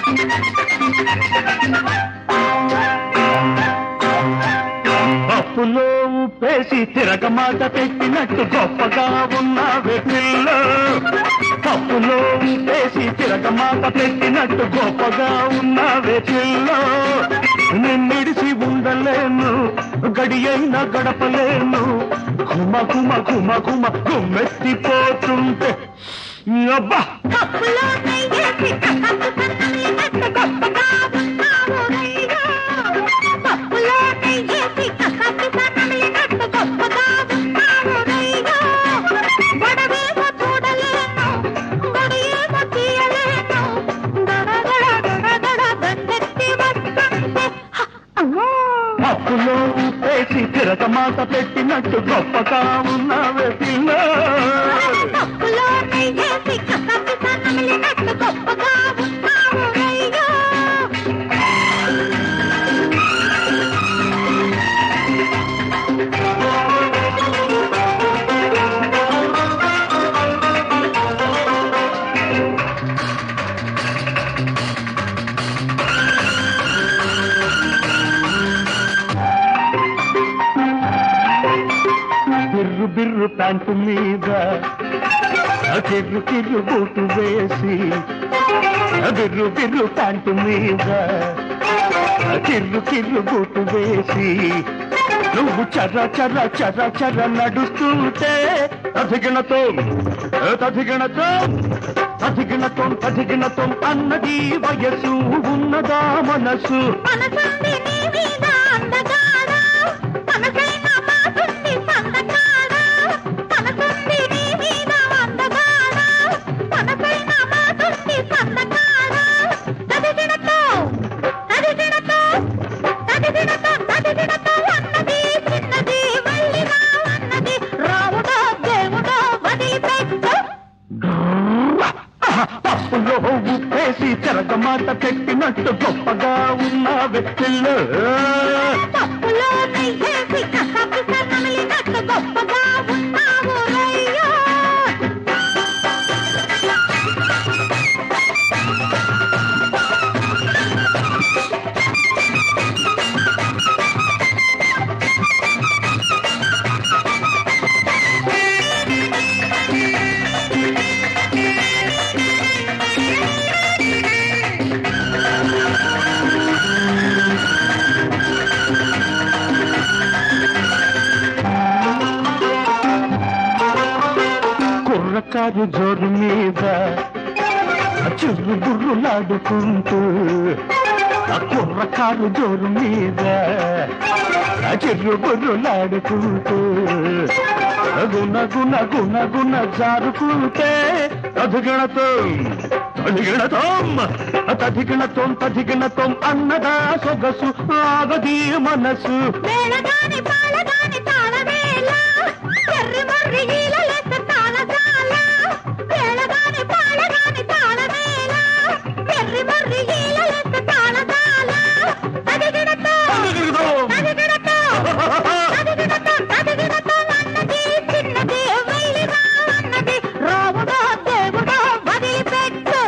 పప్పులో ఉప్పేసి తిరగమాట పెట్టినట్టు గొప్పగా ఉన్నావే పిల్ల పప్పులో ఉప్పేసి తిరగమాట పెట్టినట్టు గొప్పగా ఉన్నావే పిల్ల నిన్నిడిసి ఉండలేను గడియైన గడపలేను కుమ కుమ కుమ కుమ కుమ్మెత్తిపోతుంటే అబ్బా కప్పులో నెయ్యేసి కక్కకు సన్నమిలినట్టు గొప్పగా ఉన్నావు రయ్యో. కప్పులో నెయ్యేసి కక్కకు సన్నమిలినట్టు గొప్పగా ఉన్నావు రయ్యో. గొడవేమో చూడలేను, గడియేమో తీయలేను. గడగడ గడగడ దండెత్తి వస్తుంటే, హ, అమ్మో. పప్పులో ఉప్పేసి తిరగమాట పెట్టినట్టు గొప్పగా ఉన్నావే పిల్ల కప్పులో నెయ్యేసి కక్కకు సన్నమిలినట్టు గొప్పగా ఉన్నావు రయ్యో. బిర్రు బిర్రు ప్యాంటు మీద ఆ కిర్రు కిర్రు బూటు వేసి ఆ బిర్రు బిర్రు ప్యాంటు మీద ఆ కిర్రు కిర్రు బూటు వేసి నువ్వు చర్ర చర్ర చర్ర చర్ర నడుస్తుంటే తదిగినతో తదిగినతో తదిగినతో తదిగినతో అన్నది వయసు ఉన్నదా మనసు మనసుంది నీ మీద అందగాడ మనసైన మాటుంది సందగాడ మనసుంది నీ మీద అందగాడ మనసైన మాటుంది సందగాడ తదిగినతో తదిగినతో తదిగినతో తదిగినతో అన్నది చిన్నది వెళ్ళినా అన్నది రావుడో దేవుడో వదిలిపెట్టు పప్పులో ఉప్పేసి చెరగమాట పెట్టినట్టు గొప్పగా ఉన్న వ్యక్తులు పప్పులో నెయ్యేసి కసాపి సన్నమిలినట్టు గొప్పగా ఉన్నావు రయ్యో కుర్రకారు జోరు మీద చుర్రు బుర్రులాడుకుంటూ ఆ కుర్రకారు జోరు మీద ఆ చిర్రు బుర్రులాడుకుంటూ గుణ గుణ గుణ గుణ జారుకుంటే తదిగణతో తదిగణతం తదిగణతం తదిగణతం అన్నదా సొగసు ఆగది మనసు మేళగాని పాలగాని తాళమేళ ఎర్రి మర్రి ఈలలెత్త తాళజాల మేళగాని పాలగాని తాళమేళ ఎర్రి మర్రి ఈలలెత్త తాళజాల తదిగిడతో తదిగిడతో తదిగిడతో తదిగిడతో అన్నది చిన్నది వెళ్ళిరా అన్నది రాముడో దేవుడో వదిలిపెట్టు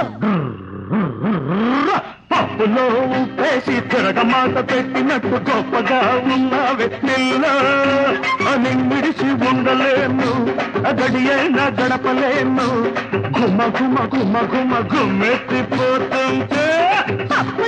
పప్పులో ఉప్పేసి తిరగమాట పెట్టినట్టు గొప్పగా ఉన్న వ్యక్తిలో అని మిడిసి ఉండలేను గడి అయినా గడపలేను గుమ గుమ గుమ గుమ గుమ్మెత్తిపోతుంటే పప్పు